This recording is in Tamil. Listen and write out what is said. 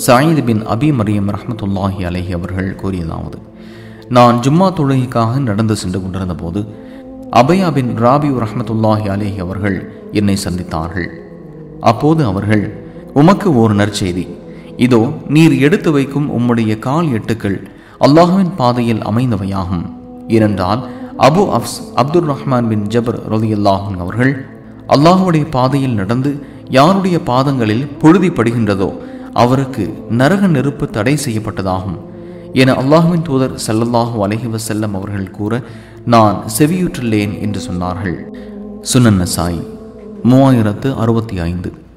சாயித் பின் அபி மரியம் ரஹமத்துல்லாஹி அலஹி அவர்கள் கூறியதாவது நான் ஜும்மா தொழுகைக்காக நடந்து சென்று கொண்டிருந்த போது அபயா பின் ராபி ரஹமத்துல்லாஹி அலேஹி அவர்கள் என்னை சந்தித்தார்கள் அப்போது அவர்கள் உமக்கு ஓர் நற்செய்தி இதோ நீர் எடுத்து வைக்கும் உம்முடைய கால் எட்டுக்கள் அல்லாஹுவின் பாதையில் அமைந்தவையாகும் ஏனென்றால் அபு அப்ஸ் அப்துல் ரஹ்மான் பின் ஜபர் ரலியல்லாஹும் அவர்கள் அல்லாஹுடைய பாதையில் நடந்து யாருடைய பாதங்களில் பொழுதி படுகின்றதோ அவருக்கு நரக நெருப்பு தடை செய்யப்பட்டதாகும் என அல்லாஹுவின் தூதர் ஸல்லல்லாஹு அலைஹி வஸல்லம் அவர்கள் கூற நான் செவியுற்றுள்ளேன் என்று சொன்னார்கள் சுனன் நசாய் மூவாயிரத்து அறுபத்தி ஐந்து